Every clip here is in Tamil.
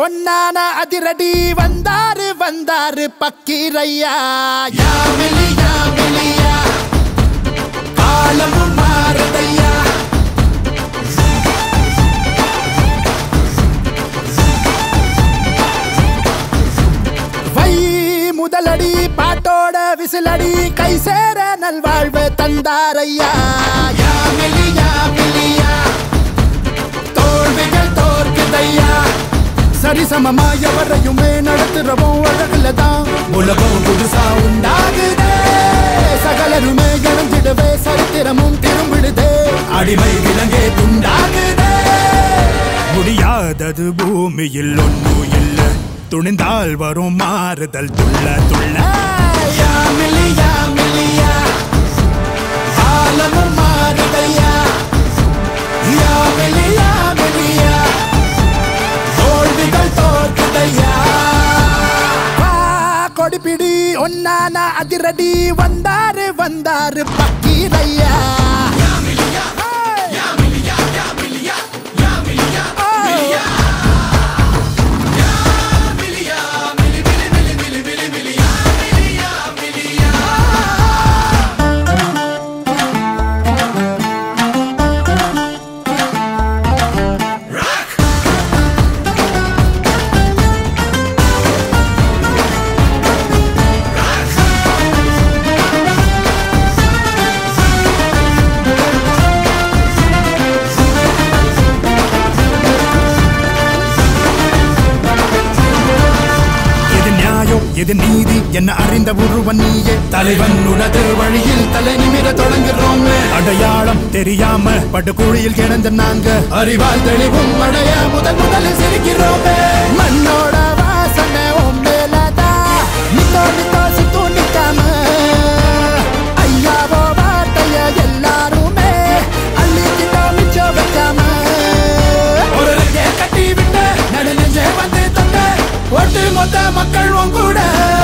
ஒன்னான அதிரடி வந்தாரு வந்தாரு பக்கீரையா யாமிலி யாமிலியா காலமும் மாறுதையா வை முதலடி பாட்டோட விசிலடி கை சேர நல்வாழ்வு தந்தாரையா யாமிலி யாமிலியா தோல்விகள் தோற்குதையா சரிசமமா எவரையுமே நடத்துறவும் அழகுல தான் உலகம் புதுசா உண்டாகுதே சகலருமே இழந்திடவே சரித்திரமும் திரும்பிடுதே அடிமை விலங்கே துண்டாகுதே முடியாதது பூமியில் ஒன்றும் இல்ல துணிந்தால் வரும் மாறுதல் துள்ள துள்ள யாமிலி யாமிலியா ஆலமும் மாறுதையா யாமிலி யாமிலியா தோல்விகள் தோற்குதையா வா, கொடிபிடி ஒன்னான அதிரடி வந்தாரு வந்தாரு பக்கீரையா எது நியாயம் எது நீதி என்ன அறிந்த ஒருவன் நீயே தலைவன் உனது வழியில் தலை நிமிர தொடங்குறோமே அடையாளம் தெரியாம படுகுழியில் கிடந்த நாங்க அறிவால் தெளிவும் அடைய முதல் முதலில் சிரிக்கிறோமே மண்ணோட வாசனை உன் மேலதான் நித்தோ நித்தோ சித்து நிக்காம ஐயாவோ வார்த்தைய எல்லாருமே அள்ளிக்கிட்டோ மிச்சம் வைக்காம ஒரு ரெக்கை கட்டி விட்டு நடுநெஞ்சே வந்து தந்த ஒட்டு மொத்த மக்கள் உன் கூட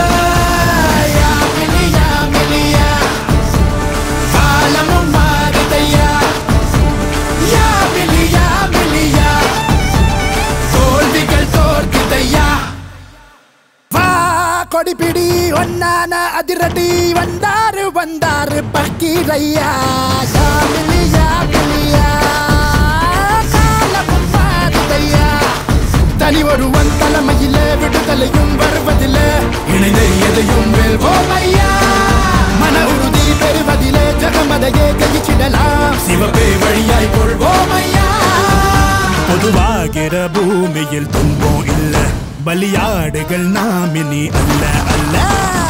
யாமினி யாமினியா காலமும் மாறுதையா யாமிலியா மிலியா தோல்விகள் தோற்குதையா வா கொடிபிடி ஒன்னான அதிரடி வந்தாரு வந்தாரு பக்கீரையா யாமிலியா மிலியா காலமும் மாறுதையா தனி ஒருவன் தலைமையில விடுதலையும் வருவதில்ல இணைந்து எதையும் வெல்வோம் ஐயா மன உறுதி பெறுவதிலே ஜகமதையே கைச்சிடலாம் சிவப்பே வழியாய் கொள்வோம் ஐயா பொதுவாகிற பூமியில் துன்பம் இல்ல பலியாடுகள் நாமினி அல்ல அல்ல